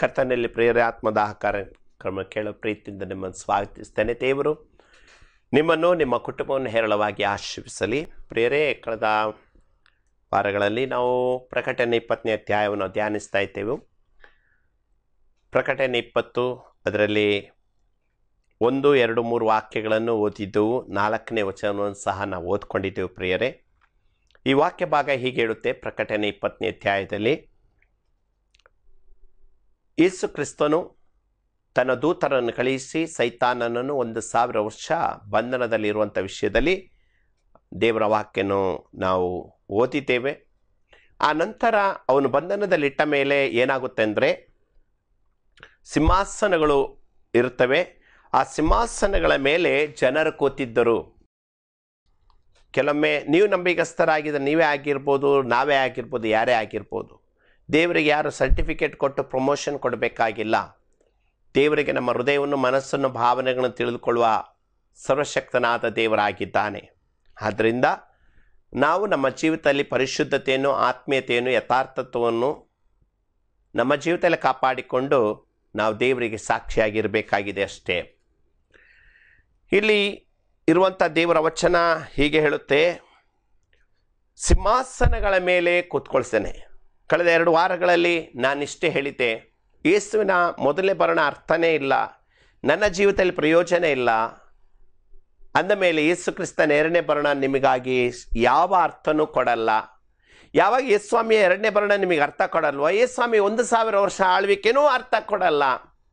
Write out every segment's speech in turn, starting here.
ಕರ್ತನಲ್ಲಿ ಪ್ರೇರ ಆತ್ಮದ ಕಾರ್ಯಕ್ರಮ ಕೇಳೋ ಪ್ರೀತಿಯಿಂದ ನಿಮ್ಮನ್ನು ಸ್ವಾಗತಿಸ್ತೇನೆ ದೇವರು ನಿಮ್ಮನ್ನು ನಿಮ್ಮ ಕುಟುಂಬವನ್ನು ಹೇರಳವಾಗಿ ಆಶೀರ್ವಿಸಲಿ ಪ್ರೇರೇ ಕಳೆದ ವಾರಗಳಲ್ಲಿ ನಾವು ಪ್ರಕಟಣೆ ಇಪ್ಪತ್ತನೇ ಅಧ್ಯಾಯವನ್ನು ಧ್ಯಾನಿಸ್ತಾ ಇದ್ದೇವೆ ಪ್ರಕಟಣೆ ಇಪ್ಪತ್ತು ಅದರಲ್ಲಿ ಒಂದು ಎರಡು ಮೂರು ವಾಕ್ಯಗಳನ್ನು ಓದಿದ್ದೆವು ನಾಲ್ಕನೇ ವಚನವನ್ನು ಸಹ ನಾವು ಓದ್ಕೊಂಡಿದ್ದೆವು ಪ್ರಿಯರೇ ಈ ವಾಕ್ಯ ಭಾಗ ಹೀಗೆ ಹೇಳುತ್ತೆ ಪ್ರಕಟಣೆ ಇಪ್ಪತ್ತನೇ ಅಧ್ಯಾಯದಲ್ಲಿ ಯೇಸು ಕ್ರಿಸ್ತನು ತನ್ನ ದೂತರನ್ನು ಕಳುಹಿಸಿ ಸೈತಾನನನ್ನು ಒಂದು ಸಾವಿರ ವರ್ಷ ಬಂಧನದಲ್ಲಿರುವಂಥ ವಿಷಯದಲ್ಲಿ ದೇವರ ವಾಕ್ಯನು ನಾವು ಓದಿದ್ದೇವೆ ಆ ನಂತರ ಅವನು ಬಂಧನದಲ್ಲಿಟ್ಟ ಮೇಲೆ ಏನಾಗುತ್ತೆ ಅಂದರೆ ಸಿಂಹಾಸನಗಳು ಇರುತ್ತವೆ ಆ ಸಿಂಹಾಸನಗಳ ಮೇಲೆ ಜನರು ಕೂತಿದ್ದರು ಕೆಲವೊಮ್ಮೆ ನೀವು ನಂಬಿಗಸ್ತರಾಗಿದ್ದರೆ ನೀವೇ ಆಗಿರ್ಬೋದು ನಾವೇ ಆಗಿರ್ಬೋದು ಯಾರೇ ಆಗಿರ್ಬೋದು ದೇವರಿಗೆ ಯಾರು ಸರ್ಟಿಫಿಕೇಟ್ ಕೊಟ್ಟು ಪ್ರಮೋಷನ್ ಕೊಡಬೇಕಾಗಿಲ್ಲ ದೇವರಿಗೆ ನಮ್ಮ ಹೃದಯವನ್ನು ಮನಸ್ಸನ್ನು ಭಾವನೆಗಳನ್ನು ತಿಳಿದುಕೊಳ್ಳುವ ಸರ್ವಶಕ್ತನಾದ ದೇವರಾಗಿದ್ದಾನೆ ಆದ್ದರಿಂದ ನಾವು ನಮ್ಮ ಜೀವಿತದಲ್ಲಿ ಪರಿಶುದ್ಧತೆಯನ್ನು ಆತ್ಮೀಯತೆಯನ್ನು ಯಥಾರ್ಥತ್ವವನ್ನು ನಮ್ಮ ಜೀವಿತದಲ್ಲಿ ಕಾಪಾಡಿಕೊಂಡು ನಾವು ದೇವರಿಗೆ ಸಾಕ್ಷಿಯಾಗಿರಬೇಕಾಗಿದೆ ಅಷ್ಟೇ ಇಲ್ಲಿ ಇರುವಂಥ ದೇವರ ವಚನ ಹೀಗೆ ಹೇಳುತ್ತೆ ಸಿಂಹಾಸನಗಳ ಮೇಲೆ ಕೂತ್ಕೊಳ್ತೇನೆ ಕಳೆದ ಎರಡು ವಾರಗಳಲ್ಲಿ ನಾನಿಷ್ಟೇ ಹೇಳಿದ್ದೆ ಯೇಸುವಿನ ಮೊದಲನೇ ಬರಣ ಅರ್ಥನೇ ಇಲ್ಲ ನನ್ನ ಜೀವಿತದಲ್ಲಿ ಪ್ರಯೋಜನ ಇಲ್ಲ ಅಂದ ಮೇಲೆ ಯೇಸು ಕ್ರಿಸ್ತನ ಎರಡನೇ ಬರಣ ನಿಮಗಾಗಿ ಯಾವ ಅರ್ಥನೂ ಕೊಡಲ್ಲ ಯಾವಾಗ ಯೇಸ್ವಾಮಿಯ ಎರಡನೇ ಬರಣ ನಿಮಗೆ ಅರ್ಥ ಕೊಡಲ್ವ ಯೇಸ್ವಾಮಿ ಒಂದು ಸಾವಿರ ವರ್ಷ ಆಳ್ವಿಕೆನೂ ಅರ್ಥ ಕೊಡಲ್ಲ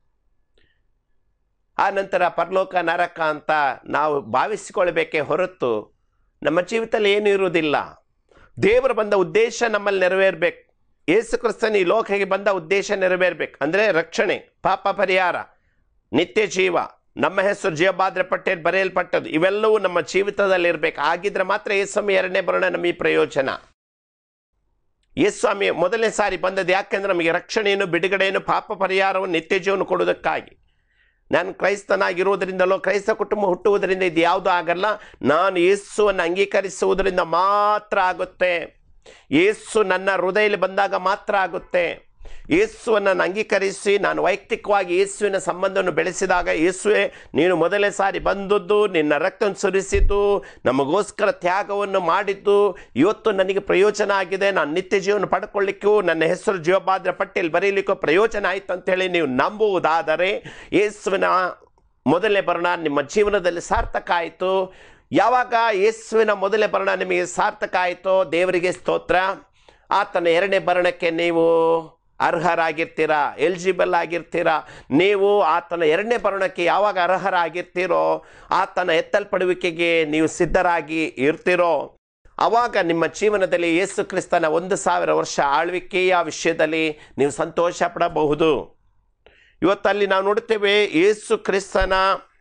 ಆ ನಂತರ ಪರಲೋಕ ನರಕ ಅಂತ ನಾವು ಭಾವಿಸಿಕೊಳ್ಬೇಕೇ ಹೊರತು ನಮ್ಮ ಜೀವಿತದಲ್ಲಿ ಏನೂ ಇರುವುದಿಲ್ಲ ದೇವರು ಬಂದ ಉದ್ದೇಶ ನಮ್ಮಲ್ಲಿ ನೆರವೇರ್ಬೇಕು ಯೇಸು ಕ್ರಿಸ್ತನ ಈ ಲೋಕಕ್ಕೆ ಬಂದ ಉದ್ದೇಶ ನೆರವೇರ್ಬೇಕು ಅಂದರೆ ರಕ್ಷಣೆ ಪಾಪ ಪರಿಹಾರ ನಿತ್ಯ ಜೀವ ನಮ್ಮ ಹೆಸರು ಜೀವಭಾದ್ರ ಪಟ್ಟೇಲ್ ಬರೆಯಲ್ಪಟ್ಟದ್ದು ಇವೆಲ್ಲವೂ ನಮ್ಮ ಜೀವಿತದಲ್ಲಿ ಇರಬೇಕು ಆಗಿದ್ರೆ ಮಾತ್ರ ಯೇಸ್ವಾಮಿ ಎರಡನೇ ಬರೋಣ ನಮಗೆ ಪ್ರಯೋಜನ ಯೇಸ್ವಾಮಿ ಮೊದಲನೇ ಸಾರಿ ಬಂದದ್ದು ಯಾಕೆಂದ್ರೆ ನಮಗೆ ರಕ್ಷಣೆಯನ್ನು ಬಿಡುಗಡೆಯನ್ನು ಪಾಪ ಪರಿಹಾರವನ್ನು ನಿತ್ಯ ಜೀವನ ಕೊಡುವುದಕ್ಕಾಗಿ ನಾನು ಕ್ರೈಸ್ತನಾಗಿರುವುದರಿಂದಲೋ ಕ್ರೈಸ್ತ ಕುಟುಂಬ ಹುಟ್ಟುವುದರಿಂದ ಇದು ಯಾವುದೂ ಆಗಲ್ಲ ನಾನು ಯೇಸುವನ್ನು ಅಂಗೀಕರಿಸುವುದರಿಂದ ಮಾತ್ರ ಆಗುತ್ತೆ ಯೇಸು ನನ್ನ ಹೃದಯದಲ್ಲಿ ಬಂದಾಗ ಮಾತ್ರ ಆಗುತ್ತೆ ಯೇಸುವನ್ನು ನಾನು ಅಂಗೀಕರಿಸಿ ನಾನು ವೈಯಕ್ತಿಕವಾಗಿ ಯೇಸುವಿನ ಸಂಬಂಧವನ್ನು ಬೆಳೆಸಿದಾಗ ಯೇಸುವೆ ನೀನು ಮೊದಲನೇ ಸಾರಿ ಬಂದದ್ದು ನಿನ್ನ ರಕ್ತವನ್ನು ಸುರಿಸಿದ್ದು ನಮಗೋಸ್ಕರ ತ್ಯಾಗವನ್ನು ಮಾಡಿದ್ದು ಇವತ್ತು ನನಗೆ ಪ್ರಯೋಜನ ಆಗಿದೆ ನಾನು ನಿತ್ಯ ಜೀವನ ಪಡ್ಕೊಳ್ಳಿಕ್ಕೂ ನನ್ನ ಹೆಸರು ಜೀವಭಾದ್ರ ಪಟ್ಟಿಯಲ್ಲಿ ಬರೀಲಿಕ್ಕೂ ಪ್ರಯೋಜನ ಆಯಿತು ಅಂತೇಳಿ ನೀವು ನಂಬುವುದಾದರೆ ಯೇಸುವಿನ ಮೊದಲನೇ ಬರಣ ನಿಮ್ಮ ಜೀವನದಲ್ಲಿ ಸಾರ್ಥಕ ಆಯಿತು ಯಾವಾಗ ಯೇಸುವಿನ ಮೊದಲನೇ ಬರಣ ನಿಮಗೆ ಸಾರ್ಥಕ ಆಯಿತೋ ದೇವರಿಗೆ ಸ್ತೋತ್ರ ಆತನ ಎರಡನೇ ಬರಣಕ್ಕೆ ನೀವು ಅರ್ಹರಾಗಿರ್ತೀರಾ ಎಲಿಜಿಬಲ್ ಆಗಿರ್ತೀರಾ ನೀವು ಆತನ ಎರಡನೇ ಬರಣಕ್ಕೆ ಯಾವಾಗ ಅರ್ಹರಾಗಿರ್ತೀರೋ ಆತನ ಎತ್ತಲ್ಪಡುವಿಕೆಗೆ ನೀವು ಸಿದ್ಧರಾಗಿ ಇರ್ತೀರೋ ಆವಾಗ ನಿಮ್ಮ ಜೀವನದಲ್ಲಿ ಯೇಸು ಕ್ರಿಸ್ತನ ಒಂದು ಸಾವಿರ ವರ್ಷ ಆಳ್ವಿಕೆಯ ವಿಷಯದಲ್ಲಿ ನೀವು ಸಂತೋಷ ಪಡಬಹುದು ಇವತ್ತಲ್ಲಿ ನಾವು ನೋಡುತ್ತೇವೆ ಯೇಸು ಕ್ರಿಸ್ತನ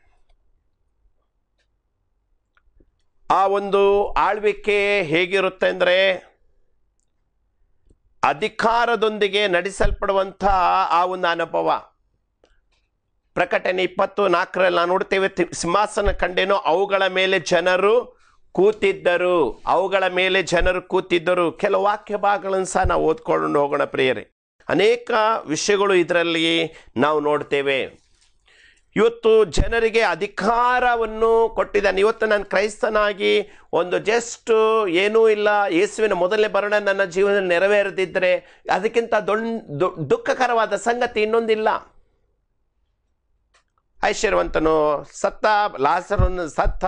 ಆ ಒಂದು ಆಳ್ವಿಕೆ ಹೇಗಿರುತ್ತೆ ಅಂದರೆ ಅಧಿಕಾರದೊಂದಿಗೆ ನಡೆಸಲ್ಪಡುವಂಥ ಆ ಒಂದು ಅನುಭವ ಪ್ರಕಟಣೆ ಇಪ್ಪತ್ತು ನಾಲ್ಕರಲ್ಲಿ ನಾವು ನೋಡ್ತೇವೆ ತಿ- ಸಿಂಹಾಸನ ಕಂಡೇನೋ ಅವುಗಳ ಮೇಲೆ ಜನರು ಕೂತಿದ್ದರು ಅವುಗಳ ಮೇಲೆ ಜನರು ಕೂತಿದ್ದರು ಕೆಲವು ವಾಕ್ಯ ಭಾಗಗಳನ್ನು ಸಹ ನಾವು ಓದ್ಕೊಂಡು ಹೋಗೋಣ ಪ್ರಿಯರೇ ಅನೇಕ ವಿಷಯಗಳು ಇದರಲ್ಲಿ ನಾವು ನೋಡ್ತೇವೆ ಇವತ್ತು ಜನರಿಗೆ ಅಧಿಕಾರವನ್ನು ಕೊಟ್ಟಿದ್ದಾನೆ ಇವತ್ತು ನಾನು ಕ್ರೈಸ್ತನಾಗಿ ಒಂದು ಜಸ್ಟ್ ಏನೂ ಇಲ್ಲ ಯೇಸುವಿನ ಮೊದಲನೇ ಬರಣ ನನ್ನ ಜೀವನದಲ್ಲಿ ನೆರವೇರದಿದ್ದರೆ ಅದಕ್ಕಿಂತ ದೊಡ್ಡ ದುಃಖಕರವಾದ ಸಂಗತಿ ಇನ್ನೊಂದಿಲ್ಲ ಐಶ್ವರ್ಯವಂತನು ಸತ್ತ ಲಾಸರನ್ನು ಸತ್ತ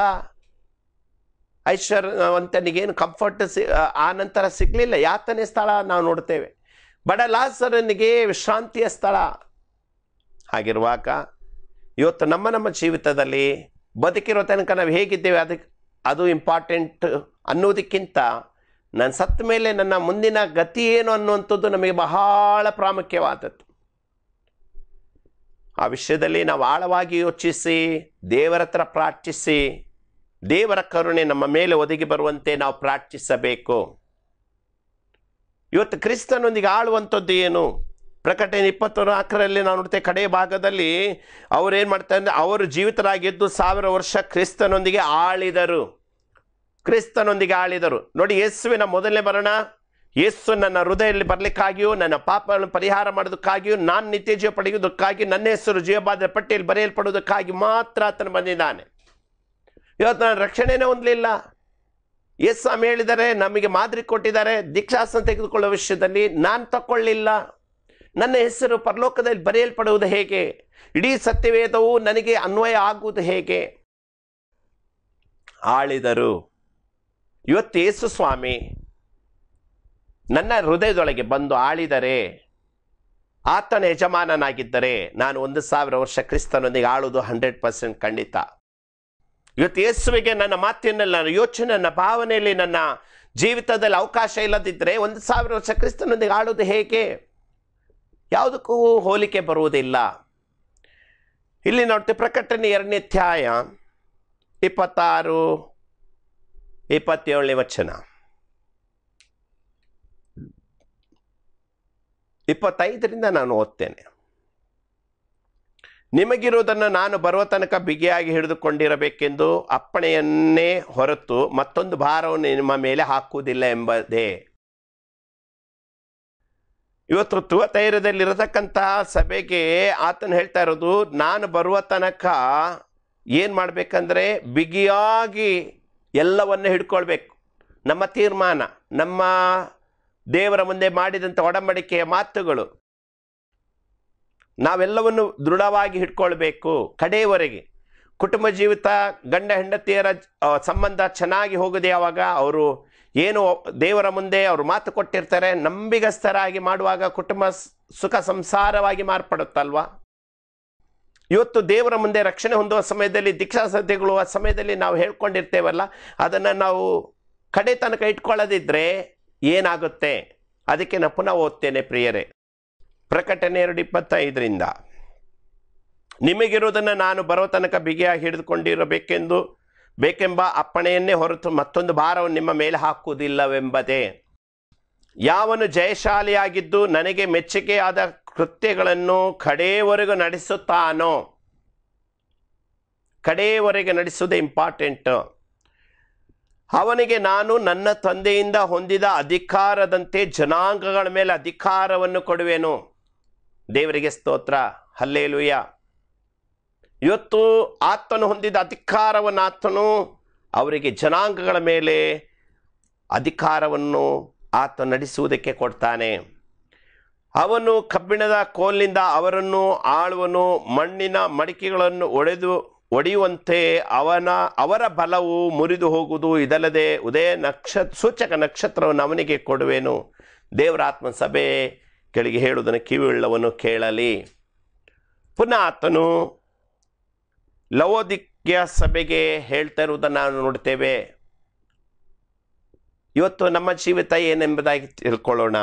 ಐಶ್ವರ್ಯವಂತನಿಗೇನು ಕಂಫರ್ಟ್ ಸಿ ಆ ನಂತರ ಸಿಗಲಿಲ್ಲ ಯಾತನೆ ಸ್ಥಳ ನಾವು ನೋಡ್ತೇವೆ ಬಡ ಲಾಸರನಿಗೆ ವಿಶ್ರಾಂತಿಯ ಸ್ಥಳ ಹಾಗಿರುವಾಗ ಇವತ್ತು ನಮ್ಮ ನಮ್ಮ ಜೀವಿತದಲ್ಲಿ ಬದುಕಿರೋ ತನಕ ನಾವು ಹೇಗಿದ್ದೇವೆ ಅದಕ್ಕೆ ಅದು ಇಂಪಾರ್ಟೆಂಟ್ ಅನ್ನೋದಕ್ಕಿಂತ ನಾನು ಸತ್ತ ಮೇಲೆ ನನ್ನ ಮುಂದಿನ ಗತಿ ಏನು ಅನ್ನುವಂಥದ್ದು ನಮಗೆ ಬಹಳ ಪ್ರಾಮುಖ್ಯವಾದದ್ದು ಆ ವಿಷಯದಲ್ಲಿ ನಾವು ಆಳವಾಗಿ ಯೋಚಿಸಿ ದೇವರ ಹತ್ರ ಪ್ರಾರ್ಥಿಸಿ ದೇವರ ಕರುಣೆ ನಮ್ಮ ಮೇಲೆ ಒದಗಿ ಬರುವಂತೆ ನಾವು ಪ್ರಾರ್ಥಿಸಬೇಕು ಇವತ್ತು ಕ್ರಿಸ್ತನೊಂದಿಗೆ ಆಳುವಂಥದ್ದು ಏನು ಪ್ರಕಟಣೆ ಇಪ್ಪತ್ತು ನಾಲ್ಕರಲ್ಲಿ ನಾವು ನೋಡ್ತೇವೆ ಕಡೆಯ ಭಾಗದಲ್ಲಿ ಅವ್ರೇನು ಮಾಡ್ತಾರೆ ಅಂದರೆ ಅವರು ಜೀವಿತರಾಗಿದ್ದು ಸಾವಿರ ವರ್ಷ ಕ್ರಿಸ್ತನೊಂದಿಗೆ ಆಳಿದರು ಕ್ರಿಸ್ತನೊಂದಿಗೆ ಆಳಿದರು ನೋಡಿ ಯೇಸುವಿನ ಮೊದಲನೇ ಬರಣ ಯೇಸು ನನ್ನ ಹೃದಯದಲ್ಲಿ ಬರಲಿಕ್ಕಾಗಿಯೂ ನನ್ನ ಪಾಪಗಳನ್ನು ಪರಿಹಾರ ಮಾಡೋದಕ್ಕಾಗಿಯೂ ನಾನು ನಿತ್ಯ ಜೀವ ಪಡೆಯುವುದಕ್ಕಾಗಿ ನನ್ನ ಹೆಸರು ಜೀವಬಾಧ ಪಟ್ಟಿಯಲ್ಲಿ ಬರೆಯಲ್ಪಡುವುದಕ್ಕಾಗಿ ಮಾತ್ರ ಆತನು ಬಂದಿದ್ದಾನೆ ಇವತ್ತು ನಾನು ರಕ್ಷಣೆನೇ ಹೊಂದಲಿಲ್ಲ ಎಸ್ ಸ್ವಾಮಿ ಹೇಳಿದ್ದಾರೆ ನಮಗೆ ಮಾದರಿ ಕೊಟ್ಟಿದ್ದಾರೆ ದೀಕ್ಷಾಸನ ತೆಗೆದುಕೊಳ್ಳುವ ವಿಷಯದಲ್ಲಿ ನಾನು ತಕೊಳ್ಳಿಲ್ಲ ನನ್ನ ಹೆಸರು ಪರಲೋಕದಲ್ಲಿ ಬರೆಯಲ್ಪಡುವುದು ಹೇಗೆ ಇಡೀ ಸತ್ಯವೇದವು ನನಗೆ ಅನ್ವಯ ಆಗುವುದು ಹೇಗೆ ಆಳಿದರು ಇವತ್ತು ಯೇಸು ಸ್ವಾಮಿ ನನ್ನ ಹೃದಯದೊಳಗೆ ಬಂದು ಆಳಿದರೆ ಆತನ ಯಜಮಾನನಾಗಿದ್ದರೆ ನಾನು ಒಂದು ಸಾವಿರ ವರ್ಷ ಕ್ರಿಸ್ತನೊಂದಿಗೆ ಆಳುವುದು ಹಂಡ್ರೆಡ್ ಪರ್ಸೆಂಟ್ ಖಂಡಿತ ಇವತ್ತು ಯೇಸುವಿಗೆ ನನ್ನ ಮಾತಿನಲ್ಲಿ ನನ್ನ ಯೋಚನೆ ನನ್ನ ಭಾವನೆಯಲ್ಲಿ ನನ್ನ ಜೀವಿತದಲ್ಲಿ ಅವಕಾಶ ಇಲ್ಲದಿದ್ದರೆ ಒಂದು ಸಾವಿರ ವರ್ಷ ಕ್ರಿಸ್ತನೊಂದಿಗೆ ಆಳುವುದು ಹೇಗೆ ಯಾವುದಕ್ಕೂ ಹೋಲಿಕೆ ಬರುವುದಿಲ್ಲ ಇಲ್ಲಿ ನೋಡ್ತೀವಿ ಪ್ರಕಟಣೆ ಎರಡನೇ ಅಧ್ಯಾಯ ಇಪ್ಪತ್ತಾರು ಇಪ್ಪತ್ತೇಳನೇ ವಚನ ಇಪ್ಪತ್ತೈದರಿಂದ ನಾನು ಓದ್ತೇನೆ ನಿಮಗಿರುವುದನ್ನು ನಾನು ಬರುವ ತನಕ ಬಿಗಿಯಾಗಿ ಹಿಡಿದುಕೊಂಡಿರಬೇಕೆಂದು ಅಪ್ಪಣೆಯನ್ನೇ ಹೊರತು ಮತ್ತೊಂದು ಭಾರವನ್ನು ನಿಮ್ಮ ಮೇಲೆ ಹಾಕುವುದಿಲ್ಲ ಎಂಬುದೇ ಇವತ್ತು ತುವತೈರದಲ್ಲಿರತಕ್ಕಂತಹ ಸಭೆಗೆ ಆತನು ಹೇಳ್ತಾ ಇರೋದು ನಾನು ಬರುವ ತನಕ ಏನು ಮಾಡಬೇಕಂದ್ರೆ ಬಿಗಿಯಾಗಿ ಎಲ್ಲವನ್ನು ಹಿಡ್ಕೊಳ್ಬೇಕು ನಮ್ಮ ತೀರ್ಮಾನ ನಮ್ಮ ದೇವರ ಮುಂದೆ ಮಾಡಿದಂಥ ಒಡಂಬಡಿಕೆಯ ಮಾತುಗಳು ನಾವೆಲ್ಲವನ್ನು ದೃಢವಾಗಿ ಹಿಡ್ಕೊಳ್ಬೇಕು ಕಡೆಯವರೆಗೆ ಕುಟುಂಬ ಜೀವಿತ ಗಂಡ ಹೆಂಡತಿಯರ ಆ, ಸಂಬಂಧ ಚೆನ್ನಾಗಿ ಹೋಗಿದೆ ಯಾವಾಗ ಅವರು ಏನು ದೇವರ ಮುಂದೆ ಅವರು ಮಾತು ಕೊಟ್ಟಿರ್ತಾರೆ ನಂಬಿಗಸ್ತರಾಗಿ ಮಾಡುವಾಗ ಕುಟುಂಬ ಸ್- ಸುಖ ಸಂಸಾರವಾಗಿ ಮಾರ್ಪಡುತ್ತಲ್ವಾ ಇವತ್ತು ದೇವರ ಮುಂದೆ ರಕ್ಷಣೆ ಹೊಂದುವ ಸಮಯದಲ್ಲಿ ದೀಕ್ಷಾಸತೆಗೊಳ್ಳುವ ಸಮಯದಲ್ಲಿ ನಾವು ಹೇಳ್ಕೊಂಡಿರ್ತೇವಲ್ಲ ಅದನ್ನು ನಾವು ಕಡೆ ತನಕ ಇಟ್ಕೊಳ್ಳೋದಿದ್ರೆ ಏನಾಗುತ್ತೆ ಅದಕ್ಕೆ ನಾನು ಪುನಃ ಓದ್ತೇನೆ ಪ್ರಿಯರೇ ಪ್ರಕಟಣೆ ಎರಡು ಇಪ್ಪತ್ತೈದರಿಂದ ನಿಮಗಿರುವುದನ್ನು ನಾನು ಬರೋ ತನಕ ಬಿಗಿಯಾಗಿ ಹಿಡಿದುಕೊಂಡಿರಬೇಕೆಂದು ಬೇಕೆಂಬ ಅಪ್ಪಣೆಯನ್ನೇ ಹೊರತು ಮತ್ತೊಂದು ಭಾರವನ್ನು ನಿಮ್ಮ ಮೇಲೆ ಹಾಕುವುದಿಲ್ಲವೆಂಬುದೇ ಯಾವನು ಜಯಶಾಲಿಯಾಗಿದ್ದು ನನಗೆ ಮೆಚ್ಚುಗೆಯಾದ ಕೃತ್ಯಗಳನ್ನು ಕಡೆಯವರೆಗೂ ನಡೆಸುತ್ತಾನೋ ಕಡೆಯವರೆಗೆ ನಡೆಸುವುದೇ ಇಂಪಾರ್ಟೆಂಟ್ ಅವನಿಗೆ ನಾನು ನನ್ನ ತಂದೆಯಿಂದ ಹೊಂದಿದ ಅಧಿಕಾರದಂತೆ ಜನಾಂಗಗಳ ಮೇಲೆ ಅಧಿಕಾರವನ್ನು ಕೊಡುವೆನು ದೇವರಿಗೆ ಸ್ತೋತ್ರ ಹಲ್ಲೇಲುಯ್ಯ ಇವತ್ತು ಆತನು ಹೊಂದಿದ ಅಧಿಕಾರವನ್ನು ಆತನು ಅವರಿಗೆ ಜನಾಂಗಗಳ ಮೇಲೆ ಅಧಿಕಾರವನ್ನು ಆತ ನಡೆಸುವುದಕ್ಕೆ ಕೊಡ್ತಾನೆ ಅವನು ಕಬ್ಬಿಣದ ಕೋಲಿನಿಂದ ಅವರನ್ನು ಆಳುವನು ಮಣ್ಣಿನ ಮಡಿಕೆಗಳನ್ನು ಒಡೆದು ಒಡೆಯುವಂತೆ ಅವನ ಅವರ ಬಲವು ಮುರಿದು ಹೋಗುವುದು ಇದಲ್ಲದೆ ಉದಯ ನಕ್ಷತ್ರ ಸೂಚಕ ನಕ್ಷತ್ರವನ್ನು ಅವನಿಗೆ ಕೊಡುವೆನು ದೇವರ ಆತ್ಮ ಸಭೆ ಕೆಳಗೆ ಹೇಳುವುದನ್ನು ಕಿವಿಯುಳ್ಳವನು ಕೇಳಲಿ ಪುನಃ ಆತನು ಲವೋದಿಕ್ಯ ಸಭೆಗೆ ಹೇಳ್ತಾ ಇರುವುದನ್ನು ನಾವು ನೋಡ್ತೇವೆ ಇವತ್ತು ನಮ್ಮ ಜೀವಿತ ಏನೆಂಬುದಾಗಿ ತಿಳ್ಕೊಳ್ಳೋಣ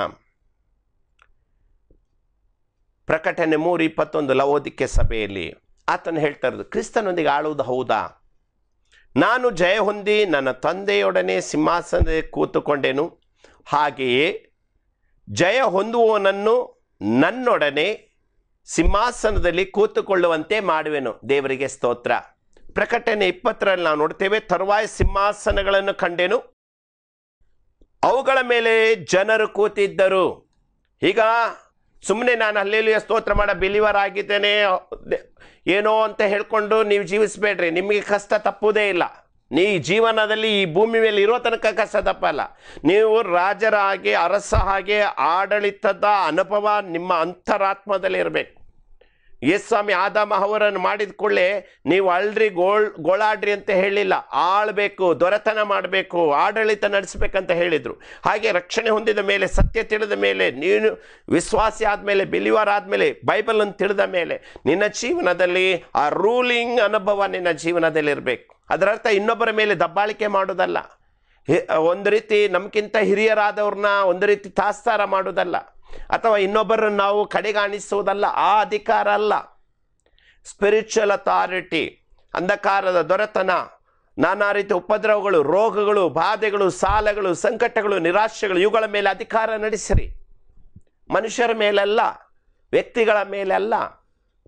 ಪ್ರಕಟಣೆ ಮೂರು ಇಪ್ಪತ್ತೊಂದು ಲವೋದಿಕ್ಯ ಸಭೆಯಲ್ಲಿ ಆತನು ಹೇಳ್ತಾ ಇರೋದು ಕ್ರಿಸ್ತನೊಂದಿಗೆ ಆಳುವುದು ಹೌದಾ ನಾನು ಜಯ ಹೊಂದಿ ನನ್ನ ತಂದೆಯೊಡನೆ ಸಿಂಹಾಸನದಲ್ಲಿ ಕೂತುಕೊಂಡೆನು ಹಾಗೆಯೇ ಜಯ ಹೊಂದುವವನನ್ನು ನನ್ನೊಡನೆ ಸಿಂಹಾಸನದಲ್ಲಿ ಕೂತುಕೊಳ್ಳುವಂತೆ ಮಾಡುವೆನು ದೇವರಿಗೆ ಸ್ತೋತ್ರ ಪ್ರಕಟಣೆ ಇಪ್ಪತ್ತರಲ್ಲಿ ನಾವು ನೋಡ್ತೇವೆ ತರುವಾಯ ಸಿಂಹಾಸನಗಳನ್ನು ಕಂಡೆನು ಅವುಗಳ ಮೇಲೆ ಜನರು ಕೂತಿದ್ದರು ಈಗ ಸುಮ್ಮನೆ ನಾನು ಅಲ್ಲೇಲಿಯ ಸ್ತೋತ್ರ ಮಾಡ ಬಿಲಿವರ್ ಆಗಿದ್ದೇನೆ ದೆ- ಏನೋ ಅಂತ ಹೇಳ್ಕೊಂಡು ನೀವು ಜೀವಿಸಬೇಡ್ರಿ ನಿಮಗೆ ಕಷ್ಟ ತಪ್ಪುವುದೇ ಇಲ್ಲ ನೀ ಜೀವನದಲ್ಲಿ ಈ ಭೂಮಿ ಮೇಲೆ ಇರೋ ತನಕ ಕಷ್ಟ ತಪ್ಪಲ್ಲ ನೀವು ರಾಜರ ಹಾಗೆ ಅರಸ ಹಾಗೆ ಆಡಳಿತದ ಅನುಭವ ನಿಮ್ಮ ಅಂತರಾತ್ಮದಲ್ಲಿ ಇರಬೇಕು ಎಸ್ ಸ್ವಾಮಿ ಆದಾಮ ಅವರನ್ನು ಮಾಡಿದ ಕೂಡಲೇ ನೀವು ಅಳ್ರಿ ಗೋಳ್ ಗೋಳಾಡ್ರಿ ಅಂತ ಹೇಳಿಲ್ಲ ಆಳ್ಬೇಕು ದೊರೆತನ ಮಾಡಬೇಕು ಆಡಳಿತ ನಡೆಸಬೇಕಂತ ಹೇಳಿದರು ಹಾಗೆ ರಕ್ಷಣೆ ಹೊಂದಿದ ಮೇಲೆ ಸತ್ಯ ತಿಳಿದ ಮೇಲೆ ನೀನು ವಿಶ್ವಾಸಿ ಆದಮೇಲೆ ಬಿಲಿವರ್ ಆದಮೇಲೆ ಬೈಬಲನ್ನು ತಿಳಿದ ಮೇಲೆ ನಿನ್ನ ಜೀವನದಲ್ಲಿ ಆ ರೂಲಿಂಗ್ ಅನುಭವ ನಿನ್ನ ಜೀವನದಲ್ಲಿ ಇರಬೇಕು ಅದರರ್ಥ ಇನ್ನೊಬ್ಬರ ಮೇಲೆ ದಬ್ಬಾಳಿಕೆ ಮಾಡೋದಲ್ಲ ಹಿ- ಒಂದು ರೀತಿ ನಮ್ಗಿಂತ ಹಿರಿಯರಾದವ್ರನ್ನ ಒಂದು ರೀತಿ ತಾಸ್ತಾರ ಮಾಡೋದಲ್ಲ ಅಥವಾ ಇನ್ನೊಬ್ಬರನ್ನು ನಾವು ಕಡೆಗಾಣಿಸುವುದಲ್ಲ ಆ ಅಧಿಕಾರ ಅಲ್ಲ ಸ್ಪಿರಿಚುವಲ್ ಅಥಾರಿಟಿ ಅಂಧಕಾರದ ದೊರೆತನ ನಾನಾ ರೀತಿಯ ಉಪದ್ರವಗಳು ರೋಗಗಳು ಬಾಧೆಗಳು ಸಾಲಗಳು ಸಂಕಟಗಳು ನಿರಾಶೆಗಳು ಇವುಗಳ ಮೇಲೆ ಅಧಿಕಾರ ನಡೆಸಿರಿ ಮನುಷ್ಯರ ಮೇಲಲ್ಲ ವ್ಯಕ್ತಿಗಳ ಮೇಲಲ್ಲ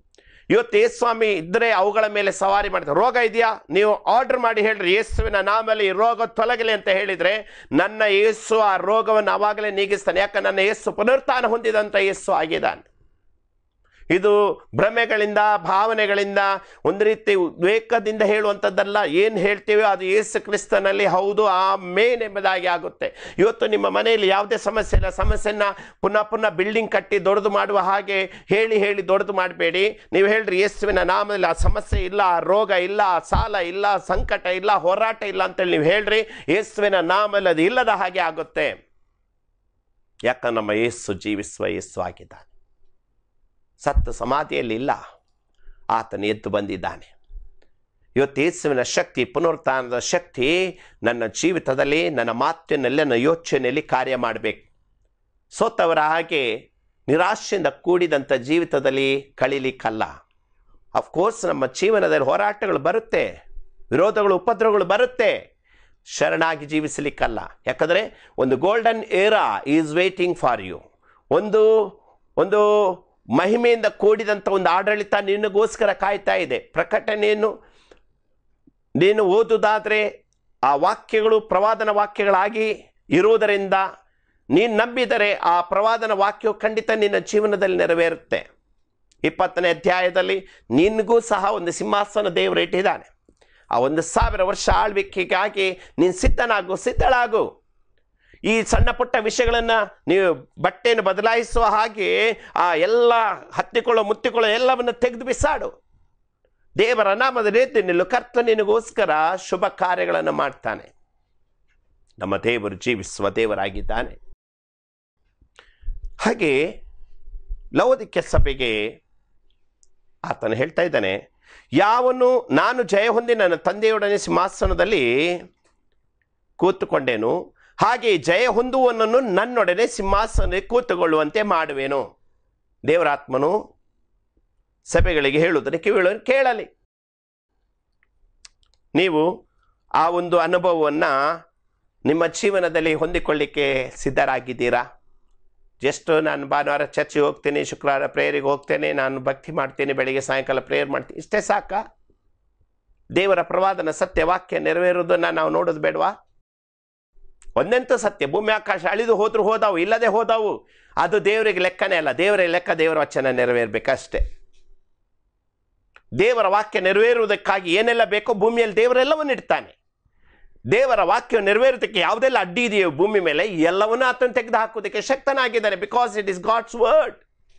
ಇವತ್ತು ಯೇಸ್ವಾಮಿ ಇದ್ರೆ ಅವುಗಳ ಮೇಲೆ ಸವಾರಿ ಮಾಡ್ತಾರೆ ರೋಗ ಇದೆಯಾ ನೀವು ಆರ್ಡರ್ ಮಾಡಿ ಹೇಳ್ರಿ ಯೇಸುವಿನ ನಾಮಲ್ಲಿ ಈ ರೋಗ ತೊಲಗಲಿ ಅಂತ ಹೇಳಿದ್ರೆ ನನ್ನ ಯೇಸು ಆ ರೋಗವನ್ನು ಅವಾಗಲೇ ನೀಗಿಸ್ತಾನೆ ಯಾಕೆ ನನ್ನ ಯೇಸು ಪುನರುತ್ಥಾನ ಹೊಂದಿದಂಥ ಯೇಸು ಆಗಿದ್ದಾನೆ ಇದು ಭ್ರಮೆಗಳಿಂದ ಭಾವನೆಗಳಿಂದ ಒಂದು ರೀತಿ ಉದ್ವೇಗದಿಂದ ಹೇಳುವಂಥದ್ದಲ್ಲ ಏನು ಹೇಳ್ತೀವಿ ಅದು ಯೇಸು ಕ್ರಿಸ್ತನಲ್ಲಿ ಹೌದು ಆ ಮೇನ್ ಎಂಬುದಾಗಿ ಆಗುತ್ತೆ ಇವತ್ತು ನಿಮ್ಮ ಮನೆಯಲ್ಲಿ ಯಾವುದೇ ಸಮಸ್ಯೆ ಇಲ್ಲ ಸಮಸ್ಯೆನ ಪುನಃ ಪುನಃ ಬಿಲ್ಡಿಂಗ್ ಕಟ್ಟಿ ದೊಡ್ಡದು ಮಾಡುವ ಹಾಗೆ ಹೇಳಿ ಹೇಳಿ ದೊಡ್ಡದು ಮಾಡಬೇಡಿ ನೀವು ಹೇಳ್ರಿ ಯೇಸುವಿನ ನಾಮದಲ್ಲಿ ಆ ಸಮಸ್ಯೆ ಇಲ್ಲ ಆ ರೋಗ ಇಲ್ಲ ಆ ಸಾಲ ಇಲ್ಲ ಸಂಕಟ ಇಲ್ಲ ಹೋರಾಟ ಇಲ್ಲ ಅಂತೇಳಿ ನೀವು ಹೇಳ್ರಿ ಯೇಸುವಿನ ನಾಮದಲ್ಲಿ ಅದು ಇಲ್ಲದ ಹಾಗೆ ಆಗುತ್ತೆ ಯಾಕ ನಮ್ಮ ಯೇಸು ಜೀವಿಸುವ ಯೇಸು ಆಗಿದ್ದಾನೆ ಸತ್ತು ಸಮಾಧಿಯಲ್ಲಿ ಇಲ್ಲ ಆತನು ಎದ್ದು ಬಂದಿದ್ದಾನೆ ಇವತ್ತು ಯೇಸುವಿನ ಶಕ್ತಿ ಪುನರುತ್ಥಾನದ ಶಕ್ತಿ ನನ್ನ ಜೀವಿತದಲ್ಲಿ ನನ್ನ ಮಾತಿನಲ್ಲಿ ನನ್ನ ಯೋಚನೆಯಲ್ಲಿ ಕಾರ್ಯ ಮಾಡಬೇಕು ಸೋತವರ ಹಾಗೆ ನಿರಾಶೆಯಿಂದ ಕೂಡಿದಂಥ ಜೀವಿತದಲ್ಲಿ ಕಳೀಲಿಕ್ಕಲ್ಲ ಅಫ್ಕೋರ್ಸ್ ನಮ್ಮ ಜೀವನದಲ್ಲಿ ಹೋರಾಟಗಳು ಬರುತ್ತೆ ವಿರೋಧಗಳು ಉಪದ್ರವಗಳು ಬರುತ್ತೆ ಶರಣಾಗಿ ಜೀವಿಸಲಿಕ್ಕಲ್ಲ ಯಾಕಂದರೆ ಒಂದು golden era is waiting for you ಒಂದು ಒಂದು ಮಹಿಮೆಯಿಂದ ಕೂಡಿದಂಥ ಒಂದು ಆಡಳಿತ ನಿನಗೋಸ್ಕರ ಕಾಯ್ತಾ ಇದೆ ಪ್ರಕಟಣೆಯನ್ನು ನೀನು ಓದುವುದಾದರೆ ಆ ವಾಕ್ಯಗಳು ಪ್ರವಾದನ ವಾಕ್ಯಗಳಾಗಿ ಇರುವುದರಿಂದ ನೀನು ನಂಬಿದರೆ ಆ ಪ್ರವಾದನ ವಾಕ್ಯವು ಖಂಡಿತ ನಿನ್ನ ಜೀವನದಲ್ಲಿ ನೆರವೇರುತ್ತೆ ಇಪ್ಪತ್ತನೇ ಅಧ್ಯಾಯದಲ್ಲಿ ನಿನಗೂ ಸಹ ಒಂದು ಸಿಂಹಾಸನ ದೇವರು ಇಟ್ಟಿದ್ದಾನೆ ಆ ಒಂದು ಸಾವಿರ ವರ್ಷ ಆಳ್ವಿಕೆಗಾಗಿ ನೀನು ಸಿದ್ಧನಾಗು ಸಿದ್ಧಳಾಗು ಈ ಸಣ್ಣ ಪುಟ್ಟ ವಿಷಯಗಳನ್ನು ನೀವು ಬಟ್ಟೆಯನ್ನು ಬದಲಾಯಿಸುವ ಹಾಗೆ ಆ ಎಲ್ಲ ಹತ್ತಿಕೊಳ್ಳೋ ಮುತ್ತಿಕೊಳ್ಳೋ ಎಲ್ಲವನ್ನು ತೆಗೆದು ಬಿಸಾಡು ದೇವರ ನಾಮದ ರೀತಿ ನಿಲ್ಲು ಕರ್ತ ನಿನಗೋಸ್ಕರ ಶುಭ ಕಾರ್ಯಗಳನ್ನು ಮಾಡ್ತಾನೆ ನಮ್ಮ ದೇವರು ಜೀವಿಸುವ ದೇವರಾಗಿದ್ದಾನೆ ಹಾಗೆ ಲವದಿಕೆ ಸಭೆಗೆ ಆತನು ಹೇಳ್ತಾ ಇದ್ದಾನೆ ಯಾವನು ನಾನು ಜಯ ಹೊಂದಿ ನನ್ನ ತಂದೆಯೊಡನೆ ಸಿಂಹಾಸನದಲ್ಲಿ ಕೂತುಕೊಂಡೇನು ಹಾಗೆ ಜಯ ಹೊಂದುವನನ್ನು ನನ್ನೊಡನೆ ಸಿಂಹಾಸನದಲ್ಲಿ ಕೂತುಕೊಳ್ಳುವಂತೆ ಮಾಡುವೆನು ದೇವರಾತ್ಮನು ಸಭೆಗಳಿಗೆ ಹೇಳುವುದನ್ನು ಕಿವಿಳು ಕೇಳಲಿ ನೀವು ಆ ಒಂದು ಅನುಭವವನ್ನು ನಿಮ್ಮ ಜೀವನದಲ್ಲಿ ಹೊಂದಿಕೊಳ್ಳಿಕ್ಕೆ ಸಿದ್ಧರಾಗಿದ್ದೀರಾ ಜಸ್ಟ್ ನಾನು ಭಾನುವಾರ ಚರ್ಚಿಗೆ ಹೋಗ್ತೀನಿ ಶುಕ್ರವಾರ ಪ್ರೇಯರಿಗೆ ಹೋಗ್ತೇನೆ ನಾನು ಭಕ್ತಿ ಮಾಡ್ತೀನಿ ಬೆಳಿಗ್ಗೆ ಸಾಯಂಕಾಲ ಪ್ರೇಯರ್ ಮಾಡ್ತೀನಿ ಇಷ್ಟೇ ಸಾಕ ದೇವರ ಪ್ರವಾದನ ಸತ್ಯ ವಾಕ್ಯ ನೆರವೇರುವುದನ್ನು ನಾವು ನೋಡೋದು ಬೇಡವಾ ಒಂದೆಂತ ಸತ್ಯ ಭೂಮಿ ಆಕಾಶ ಅಳಿದು ಹೋದ್ರು ಹೋದವು ಇಲ್ಲದೆ ಹೋದವು ಅದು ದೇವರಿಗೆ ಲೆಕ್ಕನೇ ಅಲ್ಲ ದೇವರ ಲೆಕ್ಕ ದೇವರ ವಚನ ನೆರವೇರ್ಬೇಕಷ್ಟೇ ದೇವರ ವಾಕ್ಯ ನೆರವೇರುವುದಕ್ಕಾಗಿ ಏನೆಲ್ಲ ಬೇಕೋ ಭೂಮಿಯಲ್ಲಿ ದೇವರೆಲ್ಲವನ್ನು ಇಡ್ತಾನೆ ದೇವರ ವಾಕ್ಯ ನೆರವೇರೋದಕ್ಕೆ ಯಾವುದೆಲ್ಲ ಅಡ್ಡಿ ಇದೆಯೋ ಭೂಮಿ ಮೇಲೆ ಎಲ್ಲವನ್ನೂ ಆತನು ತೆಗೆದು ಹಾಕುವುದಕ್ಕೆ ಶಕ್ತನಾಗಿದ್ದಾನೆ because it is God's word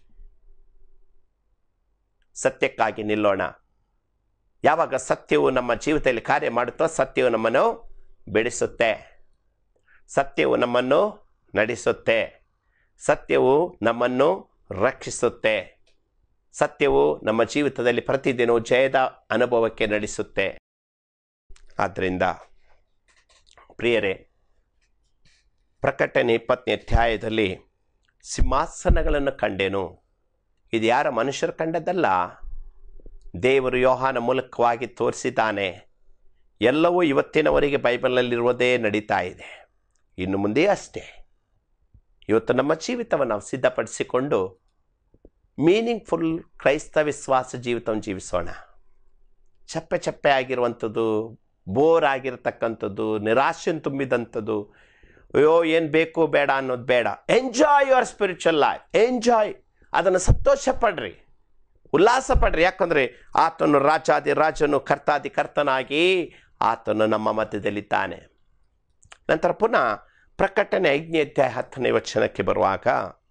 ಸತ್ಯಕ್ಕಾಗಿ ನಿಲ್ಲೋಣ ಯಾವಾಗ ಸತ್ಯವು ನಮ್ಮ ಜೀವಿತದಲ್ಲಿ ಕಾರ್ಯ ಮಾಡುತ್ತೋ ಸತ್ಯವು ನಮ್ಮನ್ನು ಬೆಳೆಸುತ್ತೆ ಸತ್ಯವು ನಮ್ಮನ್ನು ನಡೆಸುತ್ತೆ ಸತ್ಯವು ನಮ್ಮನ್ನು ರಕ್ಷಿಸುತ್ತೆ ಸತ್ಯವು ನಮ್ಮ ಜೀವಿತದಲ್ಲಿ ಪ್ರತಿದಿನವೂ ಜಯದ ಅನುಭವಕ್ಕೆ ನಡೆಸುತ್ತೆ ಆದ್ದರಿಂದ ಪ್ರಿಯರೇ ಪ್ರಕಟಣೆ ಇಪ್ಪತ್ತನೇ ಅಧ್ಯಾಯದಲ್ಲಿ ಸಿಂಹಾಸನಗಳನ್ನು ಕಂಡೆನು ಇದು ಯಾರ ಮನುಷ್ಯರು ಕಂಡದ್ದಲ್ಲ ದೇವರು ಯೋಹಾನ ಮೂಲಕವಾಗಿ ತೋರಿಸಿದ್ದಾನೆ ಎಲ್ಲವೂ ಇವತ್ತಿನವರೆಗೆ ಬೈಬಲಲ್ಲಿರುವುದೇ ನಡೀತಾ ಇದೆ ಇನ್ನು ಮುಂದೆ ಅಷ್ಟೇ ಇವತ್ತು ನಮ್ಮ ಜೀವಿತವನ್ನು ನಾವು ಸಿದ್ಧಪಡಿಸಿಕೊಂಡು ಮೀನಿಂಗ್ಫುಲ್ ಕ್ರೈಸ್ತ ವಿಶ್ವಾಸ ಜೀವಿತವನ್ನು ಜೀವಿಸೋಣ ಚಪ್ಪೆ ಚಪ್ಪೆ ಆಗಿರುವಂಥದ್ದು ಬೋರ್ ಆಗಿರತಕ್ಕಂಥದ್ದು ನಿರಾಶೆ ತುಂಬಿದಂಥದ್ದು ಅಯ್ಯೋ ಏನು ಬೇಕು ಬೇಡ ಅನ್ನೋದು ಬೇಡ enjoy your spiritual life enjoy ಅದನ್ನು ಸಂತೋಷ ಪಡ್ರಿ ಉಲ್ಲಾಸ ಪಡ್ರಿ ಯಾಕಂದರೆ ಆತನು ರಾಜಾದಿ ರಾಜನು ಕರ್ತಾದಿ ಕರ್ತನಾಗಿ ಆತನು ನಮ್ಮ ಮಧ್ಯದಲ್ಲಿದ್ದಾನೆ ನಂತರ ಪುನಃ ಪ್ರಕಟಣೆ ಐದನೇ ಅಧ್ಯಾಯ ಹತ್ತನೇ ವಚನಕ್ಕೆ ಬರುವಾಗ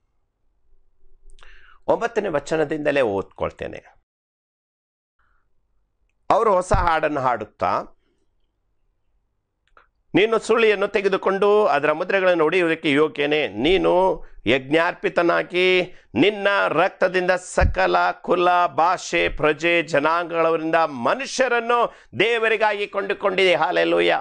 ಒಂಬತ್ತನೇ ವಚನದಿಂದಲೇ ಓದ್ಕೊಳ್ತೇನೆ ಅವರು ಹೊಸ ಹಾಡನ್ನು ಹಾಡುತ್ತಾ ನೀನು ಸುಳಿಯನ್ನು ತೆಗೆದುಕೊಂಡು ಅದರ ಮುದ್ರೆಗಳನ್ನು ಹೊಡೆಯುವುದಕ್ಕೆ ಯೋಗ್ಯನೇ ನೀನು ಯಜ್ಞಾರ್ಪಿತನಾಗಿ ನಿನ್ನ ರಕ್ತದಿಂದ ಸಕಲ ಕುಲ ಭಾಷೆ ಪ್ರಜೆ ಜನಾಂಗಗಳವರಿಂದ ಮನುಷ್ಯರನ್ನು ದೇವರಿಗಾಗಿ ಕೊಂಡುಕೊಂಡಿದೆ ಹಾಲೆಲೂಯ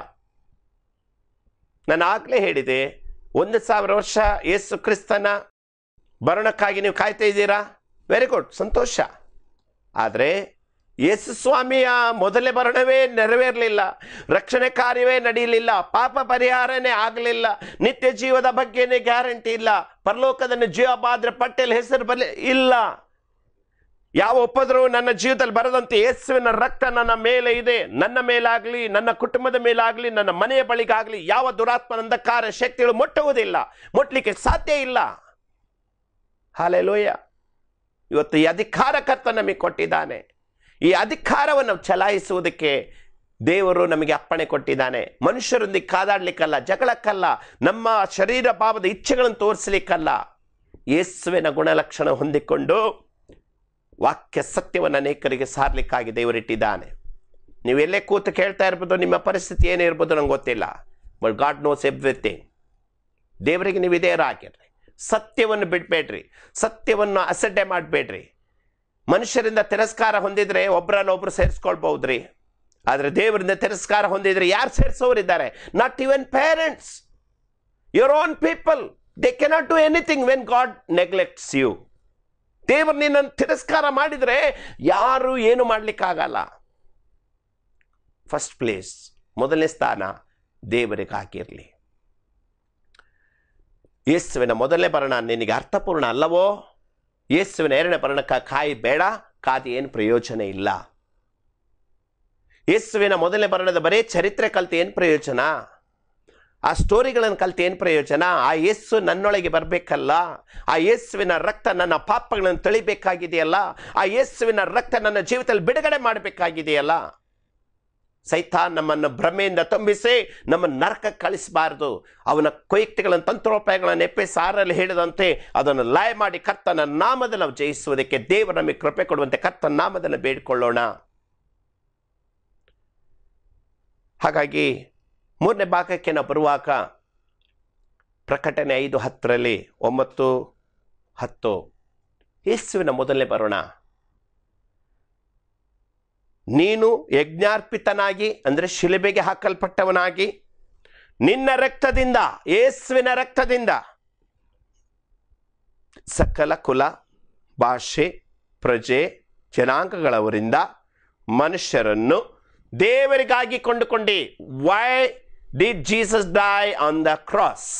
ನಾನು ಆಗಲೇ ಹೇಳಿದೆ ಒಂದು ಸಾವಿರ ವರ್ಷ ಯೇಸು ಕ್ರಿಸ್ತನ ಬರಣಕ್ಕಾಗಿ ನೀವು ಕಾಯ್ತಾ ಇದ್ದೀರಾ ವೆರಿ ಗುಡ್ ಸಂತೋಷ ಆದರೆ ಯೇಸು ಸ್ವಾಮಿಯ ಮೊದಲೇ ಬರಣವೇ ನೆರವೇರಲಿಲ್ಲ ರಕ್ಷಣೆ ಕಾರ್ಯವೇ ನಡೆಯಲಿಲ್ಲ ಪಾಪ ಪರಿಹಾರನೇ ಆಗಲಿಲ್ಲ ನಿತ್ಯ ಜೀವದ ಬಗ್ಗೆನೇ ಗ್ಯಾರಂಟಿ ಇಲ್ಲ ಪರಲೋಕದಲ್ಲಿ ಜೀವ ಬಾದ್ರೆ ಪಟ್ಟೆಲ್ ಹೆಸರು ಬರಲಿ ಇಲ್ಲ ಯಾವ ಉಪದ್ರವ ನನ್ನ ಜೀವಿತದಲ್ಲಿ ಬರದಂತೆ ಯೇಸುವಿನ ರಕ್ತ ನನ್ನ ಮೇಲೆ ಇದೆ ನನ್ನ ಮೇಲಾಗ್ಲಿ ನನ್ನ ಕುಟುಂಬದ ಮೇಲಾಗ್ಲಿ ನನ್ನ ಮನೆಯ ಬಳಿಗಾಗ್ಲಿ ಯಾವ ದುರಾತ್ಮನ ಅಂಧಕಾರ ಶಕ್ತಿಗಳು ಮುಟ್ಟುವುದಿಲ್ಲ ಮುಟ್ಲಿಕ್ಕೆ ಸಾಧ್ಯ ಇಲ್ಲ ಹಾಲೆಲೋಯ ಇವತ್ತು ಈ ಅಧಿಕಾರ ಕರ್ತ ನಮಗೆ ಕೊಟ್ಟಿದ್ದಾನೆ ಈ ಅಧಿಕಾರವನ್ನು ಚಲಾಯಿಸುವುದಕ್ಕೆ ದೇವರು ನಮಗೆ ಅಪ್ಪಣೆ ಕೊಟ್ಟಿದ್ದಾನೆ ಮನುಷ್ಯರೊಂದಿಗೆ ಕಾದಾಡ್ಲಿಕ್ಕಲ್ಲ ಜಗಳಕ್ಕಲ್ಲ ನಮ್ಮ ಶರೀರ ಭಾವದ ಇಚ್ಛೆಗಳನ್ನು ತೋರಿಸಲಿಕ್ಕಲ್ಲ ಯೇಸುವಿನ ಗುಣಲಕ್ಷಣ ಹೊಂದಿಕೊಂಡು ವಾಕ್ಯ ಸತ್ಯವನ್ನು ಅನೇಕರಿಗೆ ಸಾರ್ಲಿಕ್ಕಾಗಿ ದೇವರಿಟ್ಟಿದ್ದಾನೆ ನೀವು ಎಲ್ಲೇ ಕೂತು ಕೇಳ್ತಾ ಇರ್ಬೋದು ನಿಮ್ಮ ಪರಿಸ್ಥಿತಿ ಏನೇ ಇರ್ಬೋದು ನಂಗೆ ಗೊತ್ತಿಲ್ಲ ಬಟ್ ಗಾಡ್ ನೋಸ್ ಎವ್ರಿಥಿಂಗ್ ದೇವರಿಗೆ ನೀವು ವಿಧೇಯರಾಗಿರ್ರಿ ಸತ್ಯವನ್ನು ಬಿಡಬೇಡ್ರಿ ಸತ್ಯವನ್ನು ಅಸಡ್ಡೆ ಮಾಡಬೇಡ್ರಿ ಮನುಷ್ಯರಿಂದ ತಿರಸ್ಕಾರ ಹೊಂದಿದ್ರೆ ಒಬ್ಬರನ್ನ ಒಬ್ರು ಸೇರಿಸ್ಕೊಳ್ಬಹುದ್ರಿ ಆದರೆ ದೇವರಿಂದ ತಿರಸ್ಕಾರ ಹೊಂದಿದ್ರೆ ಯಾರು ಸೇರಿಸೋರಿದ್ದಾರೆ not even parents your own people they cannot do anything when God neglects you ದೇವರು ನಿನ್ನನ್ನು ತಿರಸ್ಕಾರ ಮಾಡಿದರೆ ಯಾರು ಏನು ಮಾಡಲಿಕ್ಕಾಗಲ್ಲ ಫಸ್ಟ್ ಪ್ಲೇಸ್ ಮೊದಲನೇ ಸ್ಥಾನ ದೇವರಿಗೆ ಹಾಕಿರಲಿ ಯೇಸುವಿನ ಮೊದಲನೇ ಬರಣ ನಿನಗೆ ಅರ್ಥಪೂರ್ಣ ಅಲ್ಲವೋ ಯೇಸುವಿನ ಎರಡನೇ ಬರಣಕ್ಕ ಕಾಯಿ ಬೇಡ ಕಾದಿ ಏನು ಪ್ರಯೋಜನ ಇಲ್ಲ ಯೇಸುವಿನ ಮೊದಲನೇ ಬರಣದ ಬರೀ ಚರಿತ್ರೆ ಕಲ್ತು ಏನು ಪ್ರಯೋಜನ ಆ ಸ್ಟೋರಿಗಳನ್ನು ಕಲ್ತು ಏನು ಪ್ರಯೋಜನ ಆ ಯೇಸು ನನ್ನೊಳಗೆ ಬರಬೇಕಲ್ಲ ಆ ಯೇಸುವಿನ ರಕ್ತ ನನ್ನ ಪಾಪಗಳನ್ನು ತೊಳಿಬೇಕಾಗಿದೆಯಲ್ಲ ಆ ಯೇಸುವಿನ ರಕ್ತ ನನ್ನ ಜೀವಿತದಲ್ಲಿ ಬಿಡುಗಡೆ ಮಾಡಬೇಕಾಗಿದೆಯಲ್ಲ ಸೈತಾನ್ ನಮ್ಮನ್ನು ಭ್ರಮೆಯಿಂದ ತುಂಬಿಸಿ ನಮ್ಮ ನರಕ ಕಳಿಸಬಾರದು ಅವನ ಕೊಯ್ಯಕ್ತಿಗಳನ್ನು ತಂತ್ರೋಪಾಯಗಳನ್ನು ಎಪ್ಪೆ ಸಾರಲ್ಲಿ ಹೇಳಿದಂತೆ ಅದನ್ನು ಲಾಯ ಮಾಡಿ ಕರ್ತನ ನಾಮದಲ್ಲಿ ನಾವು ಜಯಿಸುವುದಕ್ಕೆ ದೇವರು ನಮಗೆ ಕೃಪೆ ಕೊಡುವಂತೆ ಕರ್ತನ ನಾಮದಲ್ಲಿ ಬೇಡಿಕೊಳ್ಳೋಣ ಹಾಗಾಗಿ ಮೂರನೇ ಭಾಗಕ್ಕೆ ನಾವು ಬರುವಾಗ ಪ್ರಕಟಣೆ ಐದು ಹತ್ತರಲ್ಲಿ ಒಂಬತ್ತು ಹತ್ತು ಯೇಸುವಿನ ಮೊದಲನೇ ಬರೋಣ ನೀನು ಯಜ್ಞಾರ್ಪಿತನಾಗಿ ಅಂದರೆ ಶಿಲುಬೆಗೆ ಹಾಕಲ್ಪಟ್ಟವನಾಗಿ ನಿನ್ನ ರಕ್ತದಿಂದ ಯೇಸುವಿನ ರಕ್ತದಿಂದ ಸಕಲ ಕುಲ ಭಾಷೆ ಪ್ರಜೆ ಜನಾಂಗಗಳವರಿಂದ ಮನುಷ್ಯರನ್ನು ದೇವರಿಗಾಗಿ ಕೊಂಡುಕೊಂಡಿ why did Jesus die on the cross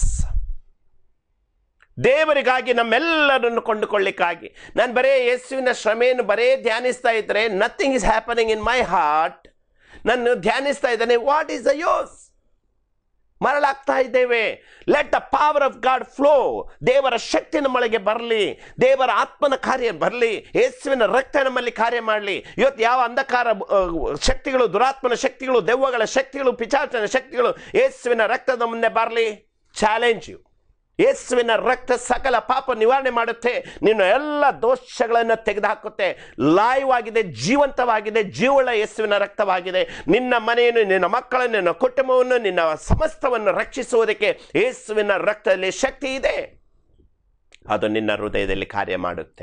ದೇವರಿಗಾಗಿ ನಮ್ಮೆಲ್ಲರನ್ನು ಕೊಂಡುಕೊಳ್ಳಿಕ್ಕಾಗಿ ನಾನು ಬರೇ ಯೇಸುವಿನ ಶ್ರಮೆಯನ್ನು ಬರೇ ಧ್ಯಾನಿಸ್ತಾ ಇದ್ರೆ nothing is happening in my heart ನಾನು ಧ್ಯಾನಿಸ್ತಾ ಇದ್ದೇನೆ ವಾಟ್ ಈಸ್ ದ ಯೂಸ್ ಮರಳಾಗ್ತಾ ಇದ್ದೇವೆ let the power of God flow ದೇವರ ಶಕ್ತಿ ನಮ್ಮೊಳಗೆ ಬರಲಿ ದೇವರ ಆತ್ಮನ ಕಾರ್ಯ ಬರಲಿ ಯೇಸುವಿನ ರಕ್ತ ನಮ್ಮಲ್ಲಿ ಕಾರ್ಯ ಮಾಡಲಿ ಇವತ್ತು ಯಾವ ಅಂಧಕಾರ ಆ, ಶಕ್ತಿಗಳು ದುರಾತ್ಮನ ಶಕ್ತಿಗಳು ದೆವ್ವಗಳ ಶಕ್ತಿಗಳು ಪಿಚಾಚನ ಶಕ್ತಿಗಳು ಯೇಸುವಿನ ರಕ್ತದ ಮುಂದೆ ಬರಲಿ ಚಾಲೆಂಜ್ ಯು ಯೇಸುವಿನ ರಕ್ತ ಸಕಲ ಪಾಪ ನಿವಾರಣೆ ಮಾಡುತ್ತೆ ನಿನ್ನ ಎಲ್ಲ ದೋಷಗಳನ್ನು ತೆಗೆದುಹಾಕುತ್ತೆ ಲೈವ್ ಆಗಿದೆ ಜೀವಂತವಾಗಿದೆ ಜೀವಳ ಯೇಸುವಿನ ರಕ್ತವಾಗಿದೆ ನಿನ್ನ ಮನೆಯನ್ನು ನಿನ್ನ ಮಕ್ಕಳನ್ನು ನಿನ್ನ ಕುಟುಂಬವನ್ನು ನಿನ್ನ ಸಮಸ್ತವನ್ನು ರಕ್ಷಿಸುವುದಕ್ಕೆ ಯೇಸುವಿನ ರಕ್ತದಲ್ಲಿ ಶಕ್ತಿ ಇದೆ ಅದು ನಿನ್ನ ಹೃದಯದಲ್ಲಿ ಕಾರ್ಯ ಮಾಡುತ್ತೆ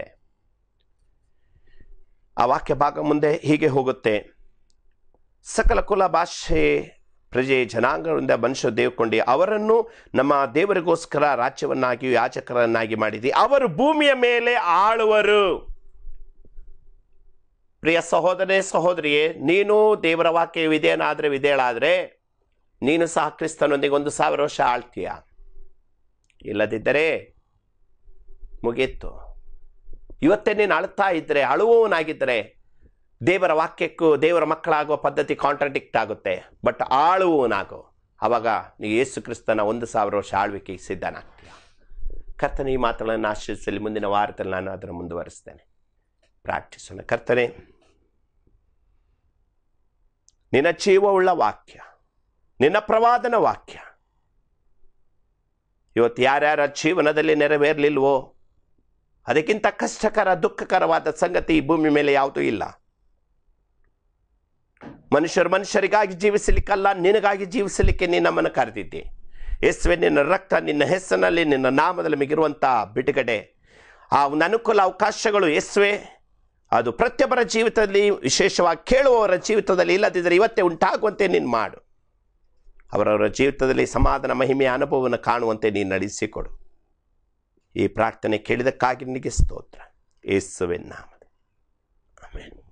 ಆ ವಾಕ್ಯ ಭಾಗ ಮುಂದೆ ಹೀಗೆ ಹೋಗುತ್ತೆ ಸಕಲ ಕುಲ ಭಾಷೆ ಪ್ರಜೆ ಜನಾಂಗಗಳಿಂದ ಮನುಷ್ಯ ದೇವ್ಕೊಂಡಿ ಅವರನ್ನು ನಮ್ಮ ದೇವರಿಗೋಸ್ಕರ ರಾಜ್ಯವನ್ನಾಗಿ ಯಾಚಕರನ್ನಾಗಿ ಮಾಡಿದಿ ಅವರು ಭೂಮಿಯ ಮೇಲೆ ಆಳುವರು ಪ್ರಿಯ ಸಹೋದರನೇ ಸಹೋದರಿಯೇ ನೀನು ದೇವರ ವಾಕ್ಯ ವಿಧೇಯನಾದರೆ ವಿಧೇಯಳಾದರೆ ನೀನು ಸಹ ಕ್ರಿಸ್ತನೊಂದಿಗೆ ಒಂದು ಸಾವಿರ ವರ್ಷ ಆಳ್ತೀಯ ಇಲ್ಲದಿದ್ದರೆ ಮುಗೀತು ಇವತ್ತೇ ನೀನು ಅಳ್ತಾ ಇದ್ದರೆ ಅಳುವವನಾಗಿದ್ದರೆ ದೇವರ ವಾಕ್ಯಕ್ಕೂ ದೇವರ ಮಕ್ಕಳಾಗುವ ಪದ್ಧತಿ ಕಾಂಟ್ರಡಿಕ್ಟ್ ಆಗುತ್ತೆ ಬಟ್ ಆಳುವವನಾಗು ಅವಾಗ ನೀವು ಯೇಸು ಕ್ರಿಸ್ತನ ಒಂದು ಸಾವಿರ ವರ್ಷ ಆಳ್ವಿಕೆಗೆ ಸಿದ್ಧನಾಗ್ತೀಯ ಕರ್ತನ ಈ ಮಾತುಗಳನ್ನು ಆಶ್ರಯಿಸಲಿ ಮುಂದಿನ ವಾರದಲ್ಲಿ ನಾನು ಅದನ್ನು ಮುಂದುವರಿಸ್ತೇನೆ ಪ್ರಾರ್ಥಿಸೋಣ ಕರ್ತನೆ ನಿನ್ನ ಜೀವವುಳ್ಳ ವಾಕ್ಯ ನಿನ್ನ ಪ್ರವಾದನ ವಾಕ್ಯ ಇವತ್ತು ಯಾರ್ಯಾರ ಜೀವನದಲ್ಲಿ ನೆರವೇರಲಿಲ್ವೋ ಅದಕ್ಕಿಂತ ಕಷ್ಟಕರ ದುಃಖಕರವಾದ ಸಂಗತಿ ಈ ಭೂಮಿ ಮೇಲೆ ಯಾವುದೂ ಇಲ್ಲ ಮನುಷ್ಯರು ಮನುಷ್ಯರಿಗಾಗಿ ಜೀವಿಸಲಿಕ್ಕಲ್ಲ ನಿನಗಾಗಿ ಜೀವಿಸಲಿಕ್ಕೆ ನೀನು ನಮ್ಮನ್ನು ಕರೆದಿದ್ದೆ ಯೇಸುವೆ ನಿನ್ನ ರಕ್ತ ನಿನ್ನ ಹೆಸರಿನಲ್ಲಿ ನಿನ್ನ ನಾಮದಲ್ಲಿ ಮಿಗಿರುವಂಥ ಬಿಡುಗಡೆ ಆ ಒಂದು ಅನುಕೂಲ ಅವಕಾಶಗಳು ಯೇಸುವೆ ಅದು ಪ್ರತಿಯೊಬ್ಬರ ಜೀವಿತದಲ್ಲಿ ವಿಶೇಷವಾಗಿ ಕೇಳುವವರ ಜೀವಿತದಲ್ಲಿ ಇಲ್ಲದಿದ್ದರೆ ಇವತ್ತೇ ಉಂಟಾಗುವಂತೆ ನೀನು ಮಾಡು ಅವರವರ ಜೀವಿತದಲ್ಲಿ ಸಮಾಧಾನ ಮಹಿಮೆಯ ಅನುಭವವನ್ನು ಕಾಣುವಂತೆ ನೀನು ನಡೆಸಿಕೊಡು ಈ ಪ್ರಾರ್ಥನೆ ಕೇಳಿದಕ್ಕಾಗಿ ನಿನಗೆ ಸ್ತೋತ್ರ ಯೇಸುವಿನ ನಾಮದ ಆಮೇಲೆ